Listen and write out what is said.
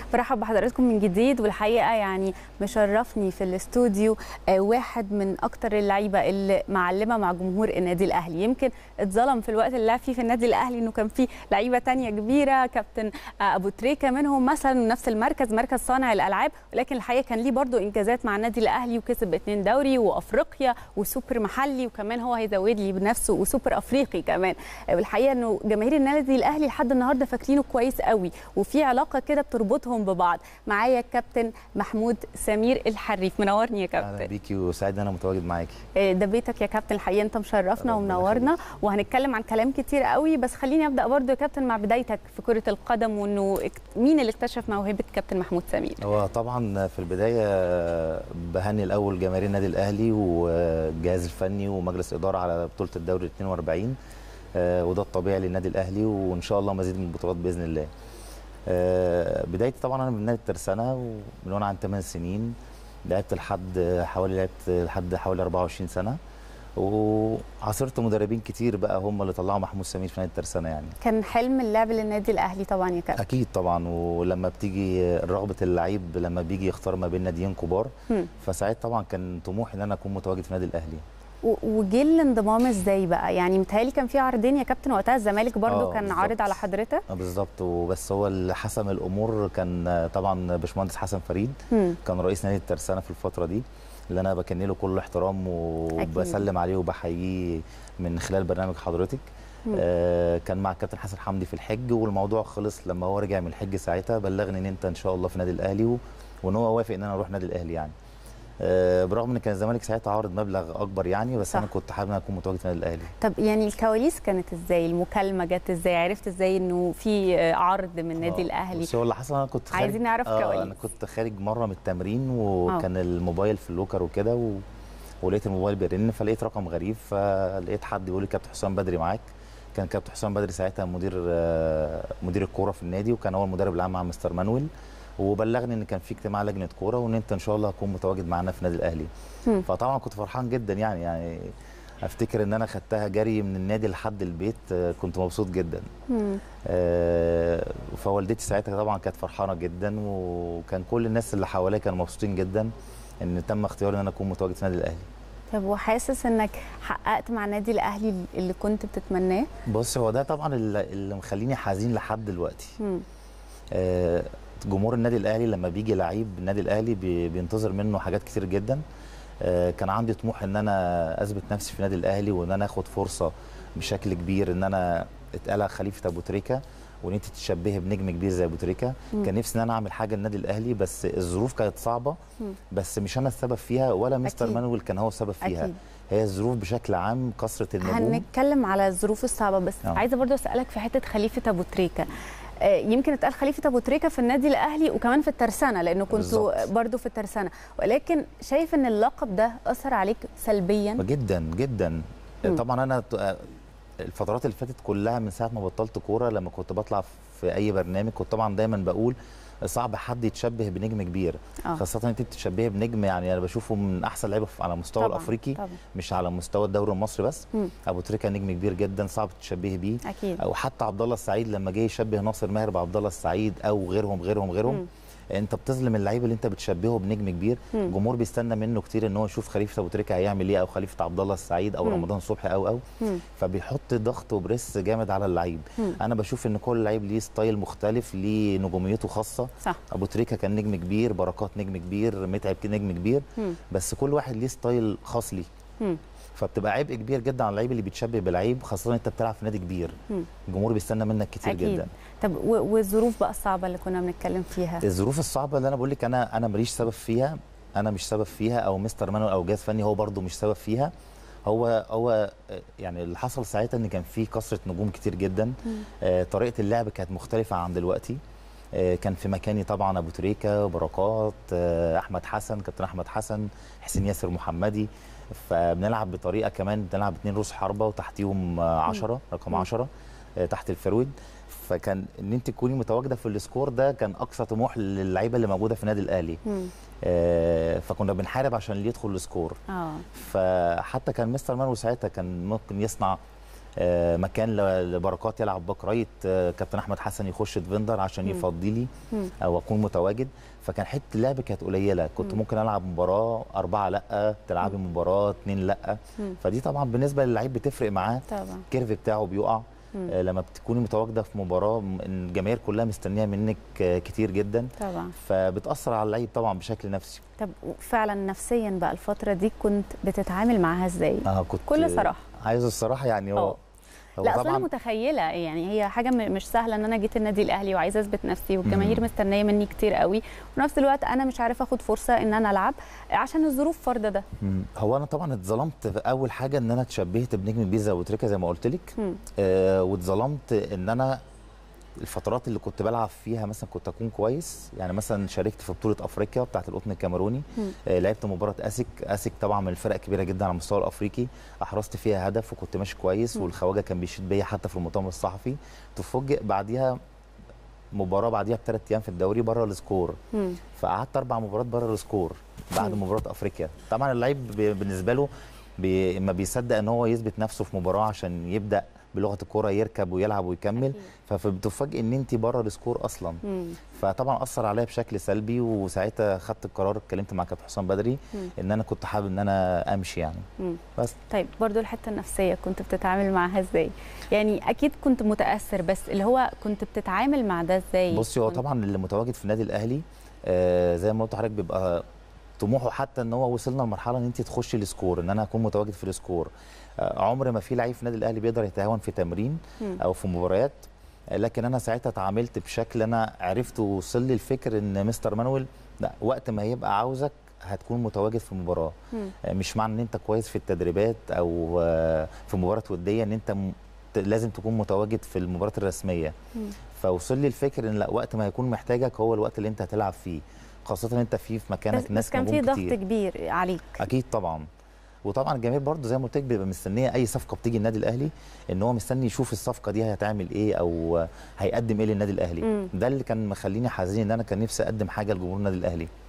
برحب بحضراتكم من جديد والحقيقه يعني مشرفني في الاستوديو آه، واحد من اكتر اللعيبه اللي معلمه مع جمهور النادي الاهلي يمكن اتظلم في الوقت اللي لعب فيه في النادي الاهلي انه كان في لعيبه تانية كبيره كابتن آه، ابو تريكه منهم مثلا من نفس المركز مركز صانع الالعاب ولكن الحقيقه كان ليه برضو انجازات مع النادي الاهلي وكسب اتنين دوري وافريقيا وسوبر محلي وكمان هو هيزود لي بنفسه وسوبر افريقي كمان آه، والحقيقه انه جماهير النادي الاهلي لحد النهارده فاكرينه كويس قوي وفي علاقه كده بتربطهم ببعض معايا الكابتن محمود سمير الحريف منورني يا اهلا كابتن بيكي وسعيد ان انا متواجد معاكي آه، ده بيتك يا كابتن الحقيقه انت مشرفنا ربنا ومنورنا وهنتكلم عن كلام كتير قوي بس خليني ابدا برضو يا كابتن مع بدايتك في كره القدم وانه اكت- مين اللي اكتشف موهبه كابتن محمود سمير هو طبعا في البدايه بهني الاول جماهير النادي الاهلي والجهاز الفني ومجلس اداره على بطوله الدوري 42 آه، وده الطبيعي للنادي الاهلي وان شاء الله مزيد من البطولات باذن الله آه، بدايتي طبعا انا من نادي الترسانه ومن وانا عندي 8 سنين لعبت لحد حوالي لعبت لحد حوالي 24 سنه وعاصرت مدربين كتير بقى هم اللي طلعوا محمود سمير في نادي الترسانه يعني كان حلم اللعب للنادي الاهلي طبعا يا كابتن اكيد طبعا ولما بتيجي رغبه اللعيب لما بيجي يختار ما بين ناديين كبار هم. فساعات طبعا كان طموحي ان انا اكون متواجد في النادي الاهلي و- وجه الانضمام ازاي بقى يعني متهيألي كان في عرضين يا كابتن وقتها الزمالك برضو آه، كان بالظبط. عارض على حضرتك آه، بالظبط وبس هو اللي حسم الامور كان آه، طبعا باشمهندس حسن فريد هم. كان رئيس نادي الترسانه في الفتره دي اللي انا بكن له كل احترام وبسلم عليه وبحييه من خلال برنامج حضرتك مم. آه كان مع الكابتن حسن حمدي في الحج والموضوع خلص لما هو رجع من الحج ساعتها بلغني ان انت ان شاء الله في نادي الاهلي و- وان هو وافق ان انا اروح نادي الاهلي يعني آه برغم ان كان الزمالك ساعتها عارض مبلغ اكبر يعني بس صح. انا كنت حابب ان أنا اكون متواجد في نادي الاهلي طب يعني الكواليس كانت ازاي المكالمه جت ازاي عرفت ازاي انه في آه، عرض من النادي آه، الاهلي بس هو اللي حصل انا كنت خارج عايزين نعرف آه كواليس. انا كنت خارج مره من التمرين وكان الموبايل في اللوكر وكده و... ولقيت الموبايل بيرن فلقيت رقم غريب فلقيت حد بيقول لي كابتن حسام بدري معاك كان كابتن حسام بدري ساعتها مدير آه، مدير الكوره في النادي وكان هو المدرب العام مع مستر مانويل وبلغني ان كان في اجتماع لجنه كوره وان انت ان شاء الله هتكون متواجد معانا في النادي الاهلي هم. فطبعا كنت فرحان جدا يعني يعني افتكر ان انا خدتها جري من النادي لحد البيت آه، كنت مبسوط جدا هم. آه، فوالدتي ساعتها طبعا كانت فرحانه جدا وكان كل الناس اللي حواليا كانوا مبسوطين جدا ان تم اختياري ان انا اكون متواجد في النادي الاهلي طب وحاسس انك حققت مع النادي الاهلي اللي كنت بتتمناه بص هو ده طبعا اللي اللي مخليني حزين لحد دلوقتي هم. آه، جمهور النادي الاهلي لما بيجي لعيب النادي الاهلي بي- بينتظر منه حاجات كتير جدا آه، كان عندي طموح ان انا اثبت نفسي في النادي الاهلي وان انا اخد فرصه بشكل كبير ان انا اتقال خليفه ابو تريكه وان انت تتشبهي بنجم كبير زي ابو تريكه مم. كان نفسي ان انا اعمل حاجه للنادي الاهلي بس الظروف كانت صعبه مم. بس مش انا السبب فيها ولا مستر أكيد. مانويل كان هو السبب فيها اكيد هي الظروف بشكل عام كثره النجوم هنتكلم على الظروف الصعبه بس آه. عايزه برضو اسالك في حته خليفه ابو تريكه آه، يمكن اتقال خليفه ابو تريكه في النادي الاهلي وكمان في الترسانه لانه كنتوا بالظبط. برضو في الترسانه ولكن شايف ان اللقب ده اثر عليك سلبيا جدا جدا مم. طبعا انا ت- الفترات اللي فاتت كلها من ساعه ما بطلت كوره لما كنت بطلع في اي برنامج كنت طبعا دايما بقول صعب حد يتشبه بنجم كبير اه خاصه انت بتتشبهي بنجم يعني انا بشوفه من احسن لعيبه في- على المستوى طبعاً، الافريقي طبعا مش على مستوى الدوري المصري بس مم. ابو تريكه نجم كبير جدا صعب تتشبهي بيه اكيد او حتى عبد الله السعيد لما جه يشبه ناصر ماهر بعبد الله السعيد او غيرهم غيرهم غيرهم مم. انت بتظلم اللعيب اللي انت بتشبهه بنجم كبير مم. الجمهور بيستنى منه كتير ان هو يشوف خليفه ابو تريكه هيعمل ايه او خليفه عبد الله السعيد او مم. رمضان صبحي او او مم. فبيحط ضغط وبريس جامد على اللعيب مم. انا بشوف ان كل لعيب ليه ستايل مختلف ليه نجوميته خاصه صح ابو تريكه كان نجم كبير بركات نجم كبير متعب نجم كبير مم. بس كل واحد ليه ستايل خاص ليه مم. فبتبقى عبء كبير جدا على اللعيب اللي بيتشبه بلعيب خاصه انت بتلعب في نادي كبير مم. الجمهور بيستنى منك كتير اكيد جدا طب و- والظروف بقى الصعبه اللي كنا بنتكلم فيها الظروف الصعبه اللي انا بقول لك انا انا ماليش سبب فيها انا مش سبب فيها او مستر مانويل او جهاز فني هو برده مش سبب فيها هو هو آه، يعني اللي حصل ساعتها ان كان في كثره نجوم كتير جدا مم. آه، طريقه اللعب كانت مختلفه عن دلوقتي آه، كان في مكاني طبعا ابو تريكه بركات آه، احمد حسن كابتن احمد حسن حسين ياسر محمدي فبنلعب بطريقه كمان بنلعب اتنين روس حربه وتحتيهم 10 رقم مم. 10 تحت الفرويد فكان ان انت تكوني متواجده في السكور ده كان اقصى طموح للعيبه اللي موجوده في النادي الاهلي مم. آه، فكنا بنحارب عشان اللي يدخل السكور اه فحتى كان مستر مانويل ساعتها كان ممكن يصنع آه، مكان ل- لبركات يلعب باك رايت آه، كابتن احمد حسن يخش ديفندر عشان مم. يفضي لي مم. او اكون متواجد فكان حته اللعب كانت قليله كنت مم. ممكن العب مباراه اربعه لا تلعبي مباراه اتنين لا مم. فدي طبعا بالنسبه للعيب بتفرق معاه طبعا الكيرف بتاعه بيقع مم. آه، لما بتكوني متواجده في مباراه م- الجماهير كلها مستنيه منك آه، كتير جدا طبعا فبتاثر على اللعيب طبعا بشكل نفسي طب فعلا نفسيا بقى الفتره دي كنت بتتعامل معاها ازاي اه كنت كل صراحه عايز الصراحه يعني هو اه هو لا اصل انا طبعا متخيله يعني هي حاجه م- مش سهله ان انا جيت النادي الاهلي وعايزه اثبت نفسي والجماهير مم. مستنيه مني كتير قوي وفي نفس الوقت انا مش عارفه اخد فرصه ان انا العب عشان الظروف فرض ده مم. هو انا طبعا اتظلمت في اول حاجه ان انا اتشبهت بنجم بيزا وتريكا زي ما قلت لك مم. آه واتظلمت ان انا الفترات اللي كنت بلعب فيها مثلا كنت اكون كويس يعني مثلا شاركت في بطوله افريقيا بتاعه القطن الكاميروني مم. آه لعبت مباراه اسك اسك طبعا من الفرق كبيره جدا على المستوى الافريقي احرزت فيها هدف وكنت ماشي كويس مم. والخواجه كان بيشيد بيا حتى في المؤتمر الصحفي تفوجئ بعديها مباراه بعديها بثلاث ايام في الدوري بره السكور مم. فقعدت اربع مباريات بره السكور بعد مم. مباراه افريقيا طبعا اللعيب بي- بالنسبه له بي ما بيصدق ان هو يثبت نفسه في مباراه عشان يبدا بلغه الكوره يركب ويلعب ويكمل أكيد. فبتفاجئ ان انت بره السكور اصلا مم. فطبعا اثر عليا بشكل سلبي وساعتها خدت القرار اتكلمت مع كابتن حسام بدري مم. ان انا كنت حابب ان انا امشي يعني مم. بس طيب برضو الحته النفسيه كنت بتتعامل معاها ازاي يعني اكيد كنت متاثر بس اللي هو كنت بتتعامل مع ده ازاي بصي هو كنت- طبعا اللي متواجد في النادي الاهلي آه زي ما قلت لحضرتك بيبقى طموحه حتى ان هو وصلنا لمرحله ان انت تخشي السكور ان انا اكون متواجد في السكور آه عمر ما في لعيب في النادي الاهلي بيقدر يتهاون في تمرين مم. او في مباريات آه، لكن انا ساعتها اتعاملت بشكل انا عرفت ووصل لي الفكر ان مستر مانويل لا وقت ما يبقى عاوزك هتكون متواجد في المباراه مم. آه، مش معنى ان انت كويس في التدريبات او آه، في مباراه وديه ان انت م- ت- لازم تكون متواجد في المباريات الرسميه مم. فوصل لي الفكر ان لا وقت ما يكون محتاجك هو الوقت اللي انت هتلعب فيه خاصه ان انت فيه في مكانك بس, ناس بس كان في نجوم ضغط كتير. كبير عليك اكيد طبعا وطبعا الجماهير برضه زي ما قلت لك بيبقى مستنيه اي صفقه بتيجي النادي الاهلي ان هو مستني يشوف الصفقه دي هتعمل ايه او هيقدم ايه للنادي الاهلي مم. ده اللي كان مخليني حزين ان انا كان نفسي اقدم حاجه لجمهور النادي الاهلي